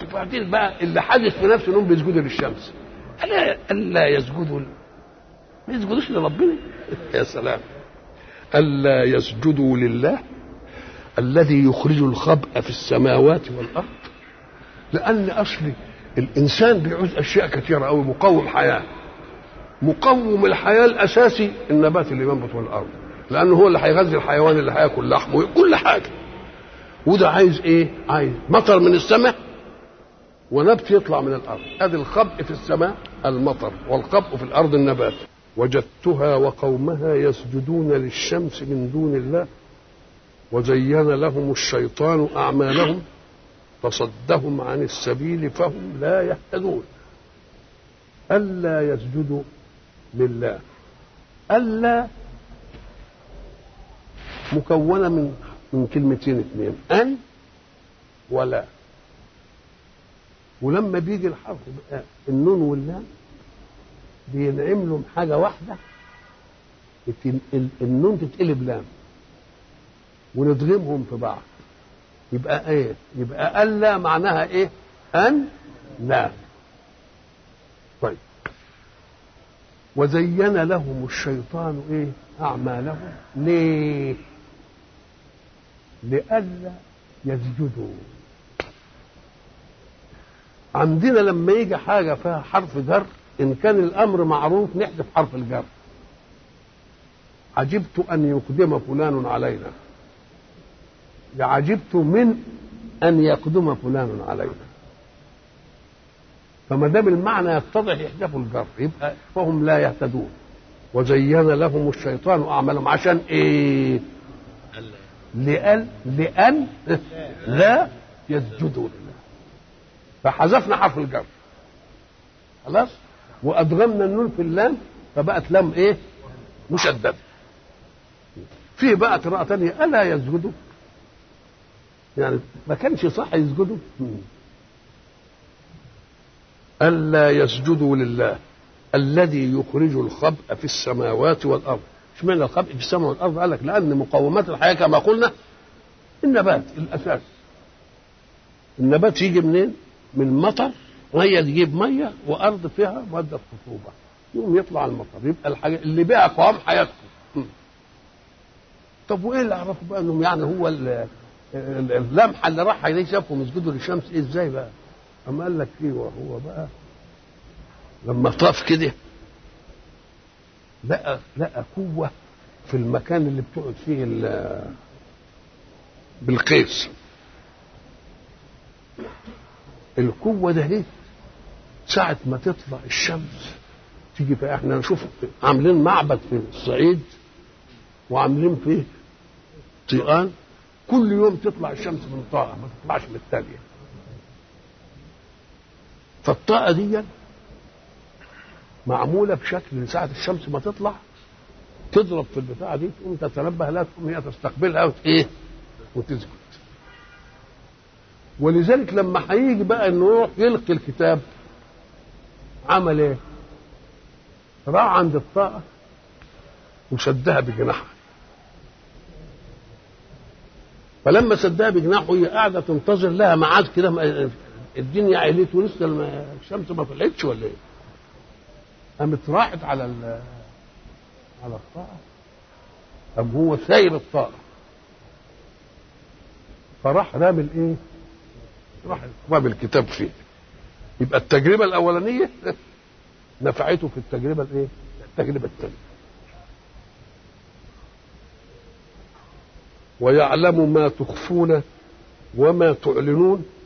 وبعدين بقى اللي حدث في نفسه انهم بيسجدوا للشمس الا الا يسجدوا ما يسجدوش لربنا يا سلام الا يسجدوا لله الذي يخرج الخبأ في السماوات والارض لان اصل الانسان بيعوز اشياء كثيره قوي مقوم حياه مقوم الحياه الاساسي النبات اللي بينبت في الارض لانه هو اللي هيغذي الحيوان اللي هياكل لحمه كل حاجه وده عايز ايه عايز مطر من السماء ونبت يطلع من الارض ادي الخبء في السماء المطر والخبء في الارض النبات وجدتها وقومها يسجدون للشمس من دون الله وزين لهم الشيطان اعمالهم فصدهم عن السبيل فهم لا يهتدون الا يسجدوا لله الا مكونه من من كلمتين اثنين ان ولا ولما بيجي الحرف بقى النون واللام بينعم لهم حاجه واحده النون تتقلب لام وندغمهم في بعض يبقى ايه يبقى الا معناها ايه ان لا طيب وزين لهم الشيطان ايه اعمالهم ليه لئلا يسجدوا عندنا لما يجي حاجة فيها حرف جر إن كان الأمر معروف نحذف حرف الجر عجبت أن يقدم فلان علينا عجبت من أن يقدم فلان علينا فما دام المعنى يتضح يحذفوا الجر يبقى فهم لا يهتدون وزين لهم الشيطان أعمالهم عشان إيه؟ لأن لأن لا يسجدوا لله فحذفنا حرف الجر خلاص وأدغمنا النون في اللام فبقت لام إيه؟ مشددة في بقى قراءة تانية ألا يسجدوا يعني ما كانش صح يسجدوا ألا يسجدوا لله الذي يخرج الخبء في السماوات والأرض اشمعنى الخبء في السماء والارض قال لك لان مقومات الحياه كما قلنا النبات الاساس النبات يجي منين؟ من المطر ميه تجيب ميه وارض فيها ماده خصوبه يقوم يطلع المطر يبقى الحاجه اللي بها قوام حياتكم طب وايه اللي عرفوا بقى انهم يعني هو اللمحه اللي راح عليه شافهم يسجدوا للشمس ايه ازاي بقى؟ اما قال لك ايوه هو بقى لما طاف كده لقى لقى قوه في المكان اللي بتقعد فيه بالقيس القوه ده ايه ساعة ما تطلع الشمس تيجي في احنا نشوف عاملين معبد في الصعيد وعاملين فيه طيقان كل يوم تطلع الشمس من طاقة ما تطلعش من الثانية فالطاقة دي معموله بشكل ساعه الشمس ما تطلع تضرب في البتاعه دي تقوم تتنبه لها تقوم هي تستقبلها وت ايه وتسجد ولذلك لما هيجي بقى انه يروح يلقي الكتاب عمل ايه؟ راح عند الطاقه وشدها بجناحها فلما سدها بجناحه هي قاعده تنتظر لها ميعاد كده الدنيا عليت ولسه الشمس ما طلعتش ولا ايه؟ قامت راحت على على الطاقة قام هو سايب الطاقة فراح رامي الايه؟ راح رامي الكتاب فيه يبقى التجربة الأولانية نفعته في التجربة الايه؟ التجربة الثانية ويعلم ما تخفون وما تعلنون